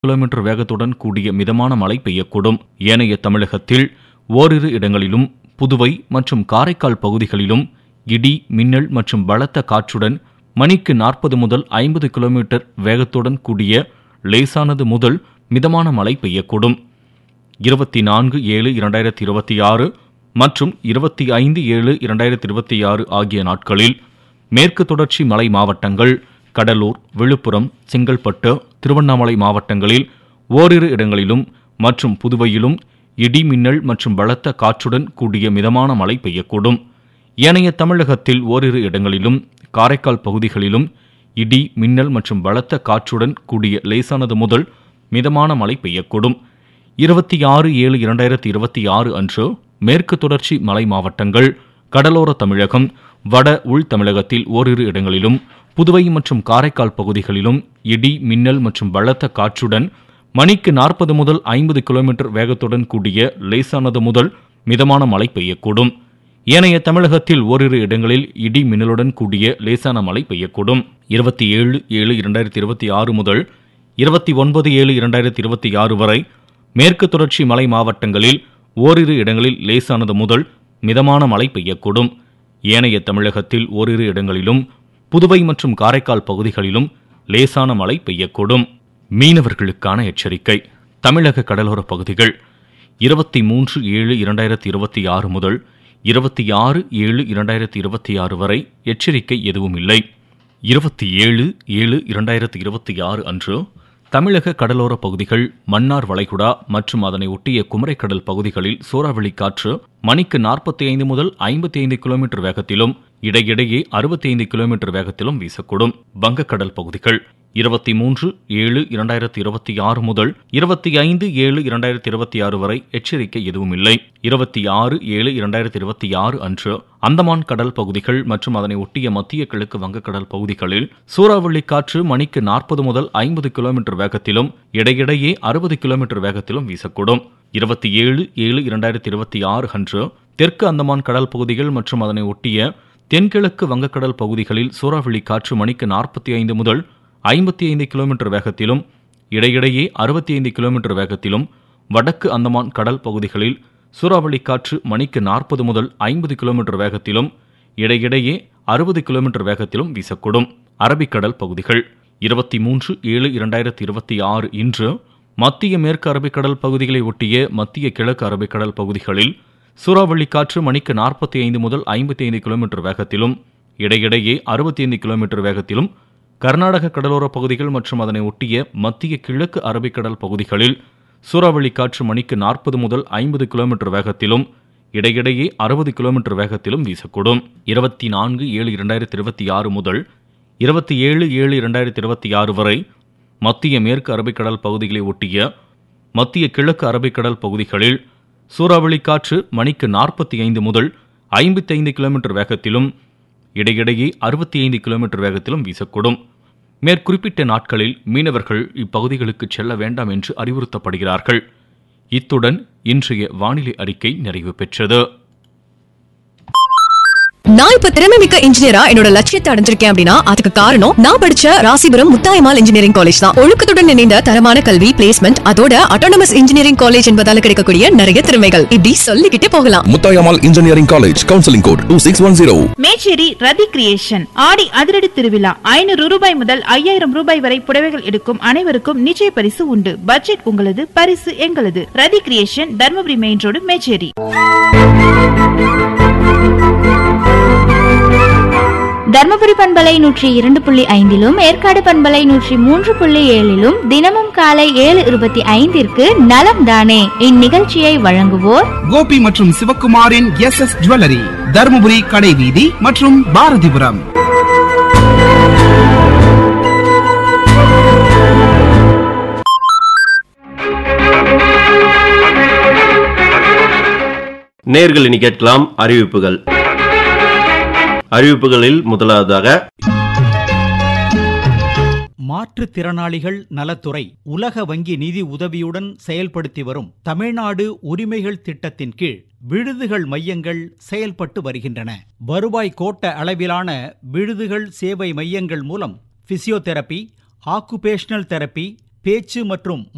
kilometre வேகத்துடன் கூடிய மிதமான மழை பெய்யக்கூடும் ஏனைய தமிழகத்தில் ஓரிரு இடங்களிலும் புதுவை மற்றும் காரைக்கால் பகுதிகளிலும் இடி மின்னல் மற்றும் பலத்த காற்றுடன் மணிக்கு நாற்பது முதல் ஐம்பது கிலோமீட்டர் வேகத்துடன் கூடிய லேசானது முதல் மிதமான மழை பெய்யக்கூடும் இருபத்தி நான்கு ஏழு இரண்டாயிரத்தி இருபத்தி ஆறு மற்றும் இருபத்தி ஐந்து ஏழு இரண்டாயிரத்தி இருபத்தி ஆறு ஆகிய நாட்களில் மேற்கு தொடர்ச்சி மலை மாவட்டங்கள் கடலூர் விழுப்புரம் செங்கல்பட்டு திருவண்ணாமலை மாவட்டங்களில் ஓரிரு இடங்களிலும் மற்றும் புதுவையிலும் இடி மின்னல் மற்றும் பலத்த காற்றுடன் கூடிய மிதமான மழை பெய்யக்கூடும் ஏனைய தமிழகத்தில் ஓரிரு இடங்களிலும் காரைக்கால் பகுதிகளிலும் இடி மின்னல் மற்றும் பலத்த காற்றுடன் கூடிய லேசானது முதல் மிதமான மழை பெய்யக்கூடும் இருபத்தி ஆறு ஏழு இரண்டாயிரத்தி இருபத்தி ஆறு அன்று மேற்கு தொடர்ச்சி மலை மாவட்டங்கள் கடலோர தமிழகம் வட உள் தமிழகத்தில் ஓரிரு இடங்களிலும் புதுவை மற்றும் காரைக்கால் பகுதிகளிலும் இடி மின்னல் மற்றும் பலத்த காற்றுடன் மணிக்கு நாற்பது முதல் ஐம்பது கிலோமீட்டர் வேகத்துடன் கூடிய லேசானது முதல் மிதமான மழை பெய்யக்கூடும் ஏனைய தமிழகத்தில் ஓரிரு இடங்களில் இடி மின்னலுடன் கூடிய லேசான மழை பெய்யக்கூடும் இருபத்தி ஏழு ஏழு இரண்டாயிரத்தி இருபத்தி ஆறு முதல் இருபத்தி ஒன்பது ஏழு இரண்டாயிரத்தி இருபத்தி ஆறு வரை மேற்கு தொடர்ச்சி மலை மாவட்டங்களில் ஓரிரு இடங்களில் லேசானது முதல் மிதமான மழை பெய்யக்கூடும் ஏனைய தமிழகத்தில் ஓரிரு இடங்களிலும் புதுவை மற்றும் காரைக்கால் பகுதிகளிலும் லேசான மழை பெய்யக்கூடும் மீனவர்களுக்கான எச்சரிக்கை தமிழக கடலோர பகுதிகள் இருபத்தி மூன்று ஏழு இரண்டாயிரத்தி இருபத்தி ஆறு முதல் இருபத்தி ஆறு ஏழு இரண்டாயிரத்தி இருபத்தி ஆறு வரை எச்சரிக்கை எதுவும் இல்லை இருபத்தி ஏழு ஏழு இரண்டாயிரத்தி இருபத்தி ஆறு அன்று தமிழக கடலோர பகுதிகள் மன்னார் வளைகுடா மற்றும் அதனை ஒட்டிய குமரைக்கடல் பகுதிகளில் சூறாவளி காற்று மணிக்கு நாற்பத்தி ஐந்து முதல் ஐம்பத்தி ஐந்து கிலோமீட்டர் வேகத்திலும் இடையிடையே அறுபத்தி ஐந்து கிலோமீட்டர் வேகத்திலும் வீசக்கூடும் வங்கக்கடல் பகுதிகள் இருபத்தி மூன்று ஏழு இரண்டாயிரத்தி இருபத்தி ஆறு முதல் இருபத்தி ஐந்து ஏழு இரண்டாயிரத்தி இருபத்தி ஆறு வரை எச்சரிக்கை எதுவும் இல்லை இருபத்தி ஆறு ஏழு இரண்டாயிரத்தி இருபத்தி ஆறு அன்று அந்தமான் கடல் பகுதிகள் மற்றும் அதனை ஒட்டிய மத்திய கிழக்கு வங்கக்கடல் பகுதிகளில் சூறாவளி காற்று மணிக்கு நாற்பது முதல் ஐம்பது கிலோமீட்டர் வேகத்திலும் இடையிடையே அறுபது கிலோமீட்டர் வேகத்திலும் வீசக்கூடும் இருபத்தி ஏழு ஏழு இரண்டாயிரத்தி இருபத்தி ஆறு அன்று தெற்கு அந்தமான் கடல் பகுதிகள் மற்றும் அதனை ஒட்டிய தென்கிழக்கு வங்கக்கடல் பகுதிகளில் சூறாவளி காற்று மணிக்கு நாற்பத்தி ஐந்து முதல் ஐம்பத்தி ஐந்து கிலோமீட்டர் வேகத்திலும் இடையிடையே அறுபத்தி ஐந்து கிலோமீட்டர் வேகத்திலும் வடக்கு அந்தமான் கடல் பகுதிகளில் சூறாவளி காற்று மணிக்கு நாற்பது முதல் ஐம்பது கிலோமீட்டர் வேகத்திலும் இடையிடையே அறுபது கிலோமீட்டர் வேகத்திலும் வீசக்கூடும் அரபிக்கடல் பகுதிகள் இருபத்தி மூன்று ஏழு இரண்டாயிரத்தி இருபத்தி ஆறு இன்று மத்திய மேற்கு அரபிக்கடல் பகுதிகளை ஒட்டிய மத்திய கிழக்கு அரபிக்கடல் பகுதிகளில் சூறாவளி காற்று மணிக்கு நாற்பத்தி ஐந்து முதல் ஐம்பத்தி ஐந்து கிலோமீட்டர் வேகத்திலும் இடையிடையே அறுபத்தி ஐந்து கிலோமீட்டர் வேகத்திலும் கர்நாடக கடலோர பகுதிகள் மற்றும் அதனை ஒட்டிய மத்திய கிழக்கு அரபிக்கடல் பகுதிகளில் சூறாவளி காற்று மணிக்கு நாற்பது முதல் ஐம்பது கிலோமீட்டர் வேகத்திலும் இடையிடையே அறுபது கிலோமீட்டர் வேகத்திலும் வீசக்கூடும் இருபத்தி நான்கு ஏழு இரண்டாயிரத்தி இருபத்தி ஆறு முதல் இருபத்தி ஏழு ஏழு இரண்டாயிரத்தி இருபத்தி ஆறு வரை மத்திய மேற்கு அரபிக்கடல் பகுதிகளை ஒட்டிய மத்திய கிழக்கு அரபிக்கடல் பகுதிகளில் சூறாவளி காற்று மணிக்கு நாற்பத்தி ஐந்து முதல் ஐம்பத்தி ஐந்து கிலோமீட்டர் வேகத்திலும் இடையிடையே அறுபத்தி ஐந்து கிலோமீட்டர் வேகத்திலும் வீசக்கூடும் மேற்குறிப்பிட்ட நாட்களில் மீனவர்கள் இப்பகுதிகளுக்கு செல்ல வேண்டாம் என்று அறிவுறுத்தப்படுகிறார்கள் இத்துடன் இன்றைய வானிலை அறிக்கை நிறைவு பெற்றது நான் இப்ப திறமை மிக்க இன்ஜினியரா என்னோட லட்சியத்தை அடைஞ்சிருக்கேன் அப்படின்னா அதுக்கு காரணம் நான் படிச்ச ராசிபுரம் முத்தாயமால் இன்ஜினியரிங் காலேஜ் தான் ஒழுக்கத்துடன் இணைந்த தரமான கல்வி பிளேஸ்மெண்ட் அதோட அட்டானமஸ் இன்ஜினியரிங் காலேஜ் என்பதால கிடைக்கக்கூடிய நிறைய திறமைகள் இப்படி சொல்லிக்கிட்டே போகலாம் Muthayammal engineering college counselling code two six one zero Mecheri Rathi creation ஆடி அதிரடி திருவிழா ஐநூறு ரூபாய் முதல் ஐயாயிரம் ரூபாய் வரை புடவைகள் எடுக்கும் அனைவருக்கும் நிச்சய பரிசு உண்டு பட்ஜெட் உங்களது பரிசு எங்களது Rathi creation Dharmapuri main road Mecheri Dharmapuri பண்பலை நூற்றி இரண்டு புள்ளி ஐந்திலும் ஏற்காடு பண்பலை நூற்றி மூன்று புள்ளி ஏழிலும் தினமும் காலை ஏழு இருபத்தி ஐந்திற்கு நலம் தானே இந்நிகழ்ச்சியை வழங்குவோர் கோபி மற்றும் சிவக்குமாரின் எஸ் எஸ் ஜுவல்லரி தருமபுரி கடை வீதி மற்றும் பாரதிபுரம் நேர்கள் இனி கேட்கலாம் அறிவிப்புகள் அறிவிப்புகளில் முதலாவதாக மாற்றுத்திறனாளிகள் நலத்துறை உலக வங்கி நிதி உதவியுடன் செயல்படுத்தி வரும் தமிழ்நாடு உரிமைகள் திட்டத்தின் கீழ் விடுதிகள் மையங்கள் செயல்பட்டு வருகின்றன வருவாய் கோட்ட அளவிலான விடுதிகள் சேவை மையங்கள் மூலம் பிசியோதெரபி ஆக்குபேஷனல் தெரப்பி பேச்சு மற்றும்